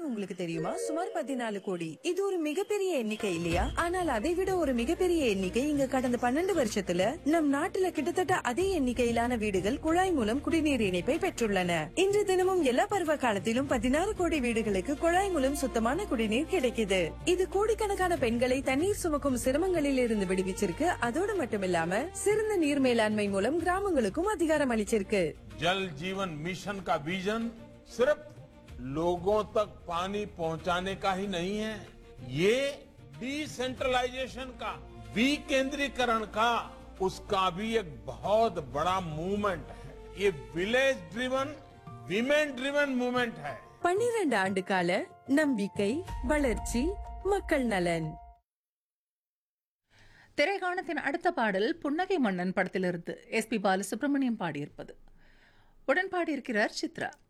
உங்களுக்கு தெரியுமா சுமார் பதினாலு கோடி இது ஒரு மிகப்பெரிய எண்ணிக்கை இல்லையா ஆனால் அதை விட ஒரு மிகப்பெரிய எண்ணிக்கை இங்க கடந்த பன்னெண்டு வருஷத்துல நம் நாட்டுல கிட்டத்தட்ட அதே எண்ணிக்கையிலான வீடுகள் குழாய் மூலம் குடிநீர் இணைப்பை பெற்றுள்ளன இன்று தினமும் எல்லா பருவ காலத்திலும் பதினாறு கோடி வீடுகளுக்கு குழாய் மூலம் சுத்தமான குடிநீர் கிடைக்குது இது கோடிக்கணக்கான பெண்களை தண்ணீர் சுமக்கும் சிரமங்களில் இருந்து விடுவிச்சிருக்கு அதோடு மட்டுமில்லாம சிறந்த நீர் மேலாண்மை மூலம் கிராமங்களுக்கும் அதிகாரம் அளிச்சிருக்கு जल जीवन मिशन का विजन सिर्फ लोगों तक पानी पहुंचाने का ही नहीं है ये डिसेंट्रलाइजेशन का विकेंद्रीकरण का उसका भी एक बहुत बड़ा मूवमेंट है ये village driven women driven movement है பன்னிரண்டு ஆண்டு கால நம்பிக்கை வளர்ச்சி மக்கள் நலன் திரைகாணத்தின் அடுத்த பாடல் புன்னகை மன்னன் படத்திலிருந்து எஸ் பி பாலசுப்ரமணியம் பாடியிருப்பது உடன் பாடியிருக்கிறார் சித்ரா